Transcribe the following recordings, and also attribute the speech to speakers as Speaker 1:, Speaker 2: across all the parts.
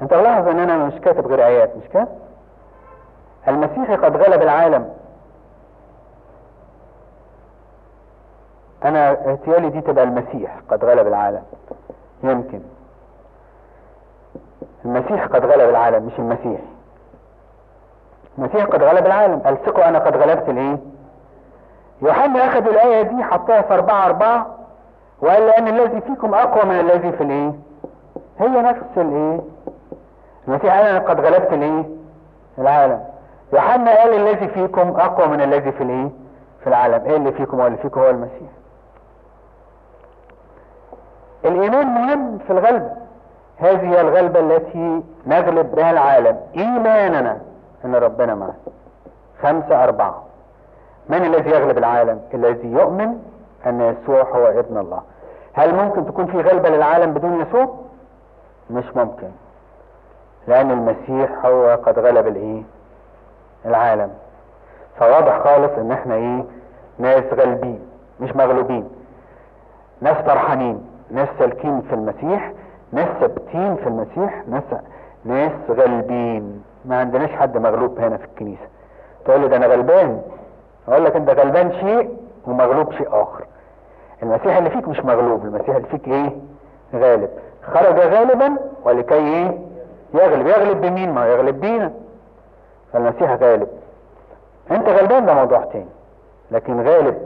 Speaker 1: انت ملاحظ ان انا مش كاتب غير ايات مش كده المسيح قد غلب العالم انا اهتيالي دي تبقى المسيح قد غلب العالم يمكن المسيح قد غلب العالم مش المسيح المسيح قد غلب العالم قال ثقوا انا قد غلبت الايه يوحنا اخذ الايه دي حطها في اربعة اربعة وقال لان الذي فيكم اقوى من الذي في الايه هي نفس الايه المسيح قال انا قد غلبت الايه العالم يوحنا قال الذي فيكم اقوى من الذي في الايه في العالم ايه اللي فيكم واللي فيكم هو المسيح الايمان مهم في الغلبة هذه هي الغلبة التي نغلب بها العالم ايماننا ان ربنا معنا خمسة اربعة من الذي يغلب العالم الذي يؤمن ان يسوع هو ابن الله هل ممكن تكون في غلبة للعالم بدون يسوع مش ممكن لان المسيح هو قد غلب الايه العالم فواضح خالص ان احنا ايه ناس غالبين مش مغلوبين ناس فرحانين ناس سالكين في المسيح ناس ثابتين في المسيح ناس ناس غالبين ما عندناش حد مغلوب هنا في الكنيسه تقول لي ده انا غلبان اقول لك انت غلبان شيء ومغلوب شيء اخر المسيح اللي فيك مش مغلوب المسيح اللي فيك ايه غالب خرج غالبا ولكي ايه يغلب يغلب بمين ما يغلب بينا فالمسيح غالب انت غلبان ده موضوع تاني لكن غالب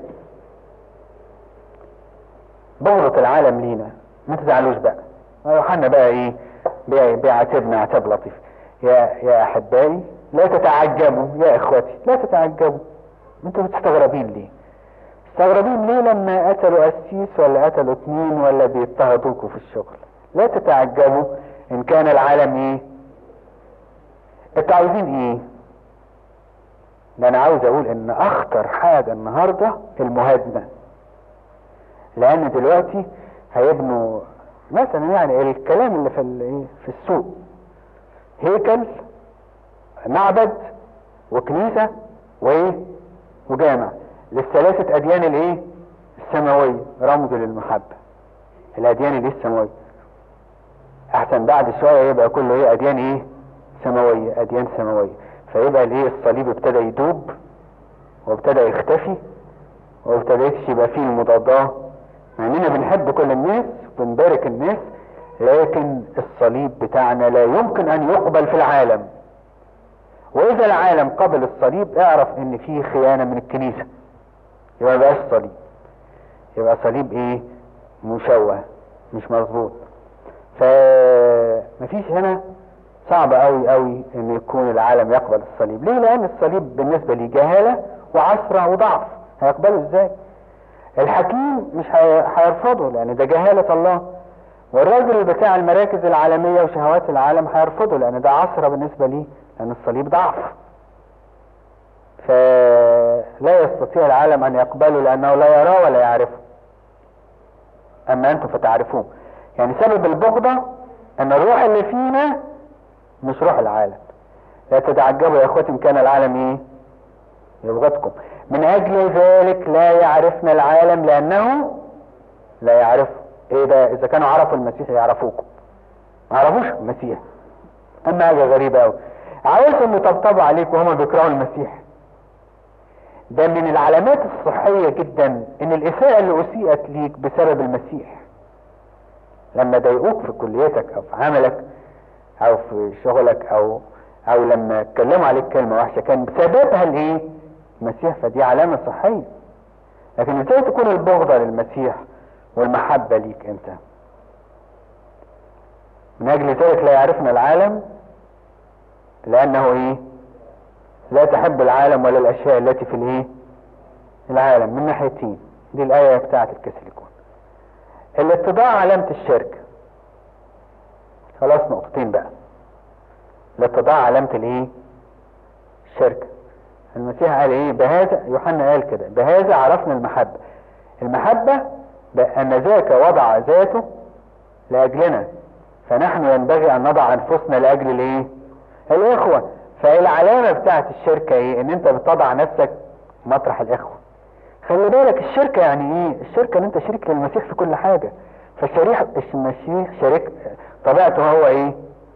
Speaker 1: بغضة العالم لينا ما تزعلوش بقى يوحنا بقى ايه بي- بيعاتبنا عتاب لطيف يا يا احبائي لا تتعجبوا يا اخوتي لا تتعجبوا انتوا مستغربين ليه مستغربين ليه لما قتلوا قسيس ولا قتلوا اتنين ولا بيضطهدوكوا في الشغل لا تتعجبوا ان كان العالم ايه انتوا عاوزين ايه ده انا عاوز اقول ان اخطر حاجة النهاردة المهادنة لان دلوقتي هيبنوا مثلا يعني الكلام اللي في ال- إيه؟ في السوق هيكل معبد وكنيسة وايه وجامع للثلاثة اديان الايه السماوية رمز للمحبة الاديان اللي السماوية احسن بعد شوية يبقى كله ايه اديان ايه سماوية اديان سماوية فيبقى الايه الصليب ابتدى يدوب وابتدى يختفي وابتديتش يبقى فيه المضادات مع اننا بنحب كل الناس وبنبارك الناس لكن الصليب بتاعنا لا يمكن ان يقبل في العالم واذا العالم قبل الصليب اعرف ان فيه خيانة من الكنيسة يبقى بقاش صليب يبقى صليب ايه مشوه مش مظبوط فمفيش هنا صعب قوي قوي ان يكون العالم يقبل الصليب ليه لان الصليب بالنسبة لي جهالة وعسرة وضعف هيقبله ازاي الحكيم مش هي- هيرفضه لان ده جهالة الله والراجل بتاع المراكز العالمية وشهوات العالم هيرفضه لان ده عسرة بالنسبة ليه لان الصليب ضعف فلا يستطيع العالم ان يقبله لانه لا يراه ولا يعرفه اما انتم فتعرفوه يعني سبب البغضة ان الروح اللي فينا مش روح العالم لا تتعجبوا يا اخوتي ان كان العالم ايه يبغضكم من اجل ذلك لا يعرفنا العالم لانه لا يعرفه ايه ده اذا كانوا عرفوا المسيح يعرفوكم ما عرفوش المسيح اما حاجه غريبه قوي عاوزهم يطبطبوا عليك وهم بيكرهوا المسيح ده من العلامات الصحية جدا ان الاساءة اللي اسيئت ليك بسبب المسيح لما ضايقوك في كليتك او في عملك او في شغلك او او لما اتكلموا عليك كلمة وحشة كان بسببها الايه المسيح فدي علامة صحية لكن ازاي تكون البغضة للمسيح والمحبة ليك انت من اجل ذلك لا يعرفنا العالم لانه ايه لا تحب العالم ولا الاشياء التي في الايه العالم من ناحيتين دي الايه بتاعه الكسليكون الاتضاع علامه الشرك خلاص نقطتين بقى الاتضاع علامه الايه الشرك المسيح قال ايه بهذا يوحنا قال كده بهذا عرفنا المحبه المحبه بان ذاك وضع ذاته لاجلنا فنحن ينبغي ان نضع انفسنا لاجل الايه الاخوه فالعلامة بتاعت الشركة ايه ان انت بتضع نفسك مطرح الاخوة خلي بالك الشركة يعني ايه الشركة ان انت شريك للمسيح في كل حاجة فالشريك المسيح شريك طبيعته هو ايه